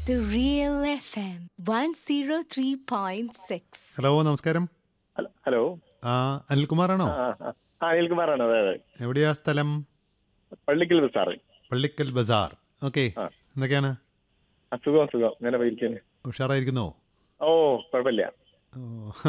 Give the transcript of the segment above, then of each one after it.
The Real FM 103.6. Hello നമസ്കാരം hello hello ആ അനിൽകുമാറാണോ ആ ആ. ആ അനിൽകുമാറാണ് അതെ അതെ എവിടെയാ സ്ഥലം പള്ളിക്കൽ സാറ് പള്ളിക്കൽ ബസാർ ഓക്കെ ആ. എന്തൊക്കെയാണ് അസുഖം അസുഖം ഇങ്ങനെ പോയിരിക്കുന്നു ഉഷാറായിരിക്കുന്നോ ഓ കുഴപ്പമില്ല ഓ.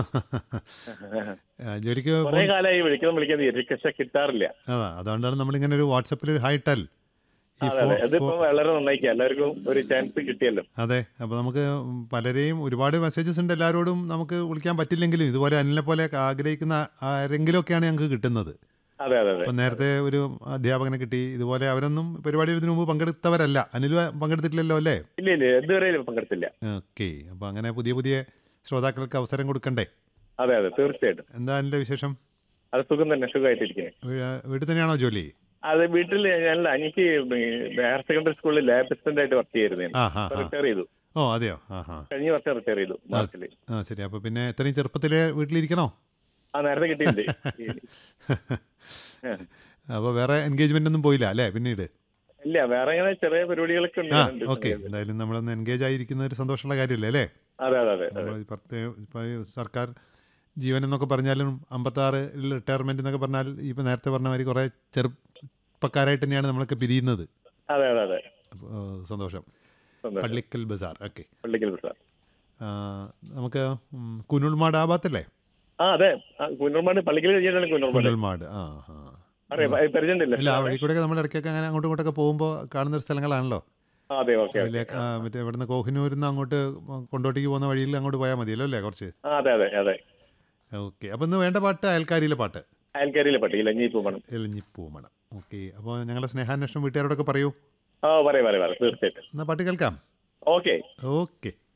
ആ, ജോലിക്ക് കുറെ പോകുന്ന- കാലമായി വിളിക്കണം വിളിക്കാൻ പക്ഷെ കിട്ടാറില്ല അതാ അതുകൊണ്ടാണ് നമ്മളിങ്ങനെ ഒരു വാട്സപ്പിൽ ഒരു ഹായ് ഇട്ടാൽ ഈ അതെ ഫോ- അതെ അതിപ്പോ ഫോ- വളരെ നന്നായിക്കാം എല്ലാവർക്കും ഒരു ചാൻസ് കിട്ടിയല്ലോ അതെ അപ്പോൾ നമുക്ക് പലരെയും ഒരുപാട് മെസ്സേജസ് ഉണ്ട് എല്ലാവരോടും നമുക്ക് വിളിക്കാൻ പറ്റില്ലെങ്കിലും ഇതുപോലെ അനിലിനെ പോലെ ആഗ്രഹിക്കുന്ന ആരെങ്കിലുമൊക്കെയാണ് ഞങ്ങൾക്ക് കിട്ടുന്നത് അതെ അതെ അതെ ഇപ്പം നേരത്തെ ഒരു അധ്യാപകനെ കിട്ടി ഇതുപോലെ അവരൊന്നും പരിപാടിയിൽ ഇതിനു മുമ്പ് പങ്കെടുത്തവരല്ല അനിൽ പങ്കെടുത്തിട്ടില്ലല്ലോ അല്ലേ ഇല്ല ഇല്ല ഇതുവരെ പങ്കെടുത്തില്ല ഓക്കെ അപ്പോൾ അങ്ങനെ പുതിയ പുതിയ ശ്രോതാക്കൾക്ക് അവസരം കൊടുക്കണ്ടേ അതെ അതെ തീർച്ചയായിട്ടും എന്താ അതിൻ്റെ വിശേഷം അത് സുഖം തന്നെ സുഖമായിട്ടിരിക്കുന്നത് വീ- വീട്ടിൽ തന്നെയാണോ ജോലി അത് വീട്ടിൽ ഞാൻ എനിക്ക് ഹയർ സെക്കൻഡറി സ്കൂളിൽ ലാബ് അസിസ്റ്റന്റ് ആയിട്ട് വർക്ക് ചെയ്യായിരുന്നു ഞാൻ ആ ഹാ ഹാ റിട്ടയർ ചെയ്തു ഓ അതെയോ ആ ഹാ കഴിഞ്ഞ വർഷം റിട്ടയർ ചെയ്തു മാർച്ചിൽ ആ ശരി അപ്പോൾ പിന്നെ എത്രയും ചെറുപ്പത്തിലേ വീട്ടിലിരിക്കണോ ആ നേരത്തെ കിട്ടിയിട്ടുണ്ട് അപ്പോൾ വേറെ എൻഗേജ്മെൻ്റ് ഒന്നും പോയില്ല അല്ലേ പിന്നീട് ഇല്ല വേറെ ഇങ്ങനെ ചെറിയ പരിപാടികളൊക്കെ ഉണ്ട് ആ ഞാൻ ഓക്കെ എന്തായാലും നമ്മളൊന്ന് എൻഗേജ് ആയിരിക്കുന്ന ഒരു സന്തോഷമുള്ള കാര്യമല്ലേ അല്ലേ അതെ അതെ അതെ അതെ നമ്മൾ ഈ പ്രത്യേക ഇപ്പോൾ ഈ സർക്കാർ ജീവൻ എന്നൊക്കെ പറഞ്ഞാലും അമ്പത്താറിൽ റിട്ടയർമെൻറ്റ് എന്നൊക്കെ പറഞ്ഞാൽ ഇപ്പോൾ നേരത്തെ പറഞ്ഞ മാതിരി കുറേ ചെറുപ്പക്കാരായിട്ട് തന്നെയാണ് നമ്മളൊക്കെ പിരിയുന്നത് അതെ അതെ അതെ അപ്പോൾ സന്തോഷം സന്തോഷം. പള്ളിക്കൽ ബസാർ ഓക്കെ പള്ളിക്കൽ സാർ നമുക്ക് ഉം, കുനുൾമാട് ആ ഭാഗത്തല്ലേ ആ അതെ ആ, കുന്നൂർമാട് പള്ളിക്കൽ കഴിഞ്ഞിട്ടാണ് കുന്നൂർമാട് കുനുൾമാട് ആ ആ അറിയാം പ- പരിചയമുണ്ടല്ലോ ഇല്ല ആ വഴി കൂടെയൊക്കെ നമ്മൾ ഇടയ്ക്കൊക്കെ അങ്ങനെ അങ്ങോട്ടും ഇങ്ങോട്ടൊക്കെ പോകുമ്പോൾ കാണുന്ന ഒരു സ്ഥലങ്ങളാണല്ലോ ആ, അതെ ഓക്കെ അതിലെ ആ, മറ്റേ ഇവിടുന്ന് കോഹിനൂരിൽ നിന്ന് അങ്ങോട്ട് കൊണ്ടോട്ടിക്ക് പോകുന്ന വഴിയിൽ അങ്ങോട്ട് പോയാൽ മതിയല്ലോ അല്ലേ കുറച്ച് ആ അതെ അതെ അതെ ഓക്കെ അപ്പോൾ ഇന്ന് വേണ്ട പാട്ട് അയൽക്കാരിയിലെ പാട്ട് അയൽക്കാരിയിലെ പട്ടി ഇലഞ്ഞിപ്പൂ മണം എലിഞ്ഞിപ്പൂമണം ഓക്കെ അപ്പോൾ ഞങ്ങളുടെ സ്നേഹാന്വേഷണം വീട്ടുകാരോടൊക്കെ പറയൂ ആ പറയാം പറയാം പറയാം തീർച്ചയായിട്ടും എന്നാൽ പാട്ട് കേൾക്കാം ഓക്കെ ഓക്കെ